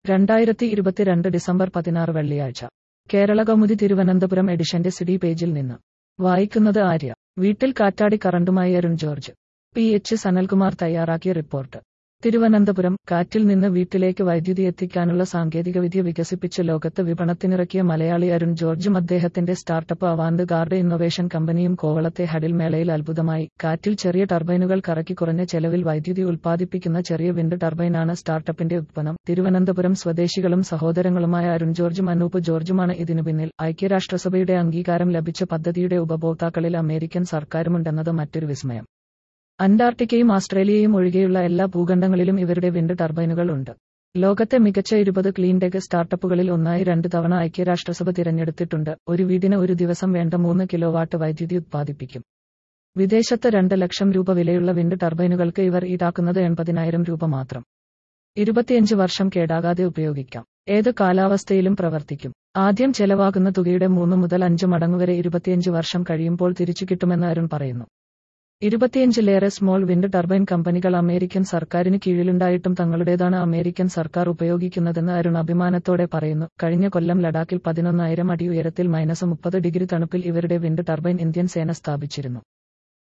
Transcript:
രണ്ടായിരത്തി ഇരുപത്തിരണ്ട് ഡിസംബർ പതിനാറ് വെള്ളിയാഴ്ച കേരള കൗമുദി തിരുവനന്തപുരം എഡിഷന്റെ സിഡി പേജിൽ നിന്ന് വായിക്കുന്നത് ആര്യ വീട്ടിൽ കാറ്റാടി കറണ്ടുമായി Arun George P H Sanalkumar തയ്യാറാക്കിയ റിപ്പോർട്ട് തിരുവനന്തപുരം കാറ്റിൽ നിന്ന് വീട്ടിലേക്ക് വൈദ്യുതി എത്തിക്കാനുള്ള സാങ്കേതികവിദ്യ വികസിപ്പിച്ച് ലോകത്ത് വിപണത്തിനിറക്കിയ മലയാളി അരുൺ ജോർജും അദ്ദേഹത്തിന്റെ സ്റ്റാർട്ടപ്പ് അവാന്ത് ഗാർഡ് ഇന്നൊവേഷൻ കമ്പനിയും കോവളത്തെ ഹഡിൽ മേളയിൽ അത്ഭുതമായി കാറ്റിൽ ചെറിയ ടർബൈനുകൾ കറക്കി കുറഞ്ഞ ചെലവിൽ വൈദ്യുതി ഉൽപ്പാദിപ്പിക്കുന്ന ചെറിയ വിൻഡ് ടർബൈനാണ് സ്റ്റാർട്ടപ്പിന്റെ ഉത്പന്നം തിരുവനന്തപുരം സ്വദേശികളും സഹോദരങ്ങളുമായ അരുൺ ജോർജും അനൂപ് ജോർജുമാണ് ഇതിനു പിന്നിൽ ഐക്യരാഷ്ട്രസഭയുടെ അംഗീകാരം ലഭിച്ച പദ്ധതിയുടെ ഉപഭോക്താക്കളിൽ അമേരിക്കൻ സർക്കാരുമുണ്ടെന്നത് മറ്റൊരു വിസ്മയം അന്റാർട്ടിക്കയും ഓസ്ട്രേലിയയും ഒഴികെയുള്ള എല്ലാ ഭൂഖണ്ഡങ്ങളിലും ഇവരുടെ വിൻഡ് ടർബൈനുകൾ ഉണ്ട് ലോകത്തെ മികച്ച ഇരുപത് ക്ലീൻടെക് സ്റ്റാർട്ടപ്പുകളിൽ ഒന്നായി രണ്ട് തവണ ഐക്യരാഷ്ട്രസഭ തിരഞ്ഞെടുത്തിട്ടുണ്ട് ഒരു വീടിന് ഒരു ദിവസം വേണ്ട മൂന്ന് കിലോവാട്ട് വൈദ്യുതി ഉത്പാദിപ്പിക്കും വിദേശത്ത് രണ്ട് ലക്ഷം രൂപ വിലയുള്ള വിൻഡ് ടർബൈനുകൾക്ക് ഇവർ ഈടാക്കുന്നത് എൺപതിനായിരം രൂപ മാത്രം ഇരുപത്തിയഞ്ച് വർഷം കേടാകാതെ ഉപയോഗിക്കാം ഏത് കാലാവസ്ഥയിലും പ്രവർത്തിക്കും ആദ്യം ചെലവാകുന്ന തുകയുടെ മൂന്ന് മുതൽ അഞ്ച് മടങ്ങുവരെ ഇരുപത്തിയഞ്ച് വർഷം കഴിയുമ്പോൾ തിരിച്ചു കിട്ടുമെന്ന് അരുൺ പറയുന്നു ഇരുപത്തിയഞ്ചിലേറെ സ്മോൾ വിൻഡ് ടർബൈൻ കമ്പനികൾ അമേരിക്കൻ സർക്കാരിന് കീഴിലുണ്ടായിട്ടും തങ്ങളുടേതാണ് അമേരിക്കൻ സർക്കാർ ഉപയോഗിക്കുന്നതെന്ന് അരുൺ അഭിമാനത്തോടെ പറയുന്നു കഴിഞ്ഞ കൊല്ലം ലഡാക്കിൽ പതിനൊന്നായിരം അടി ഉയരത്തിൽ മൈനസ് മുപ്പത് ഡിഗ്രി തണുപ്പിൽ ഇവരുടെ വിൻഡ് ടർബൈൻ ഇന്ത്യൻ സേന സ്ഥാപിച്ചിരുന്നു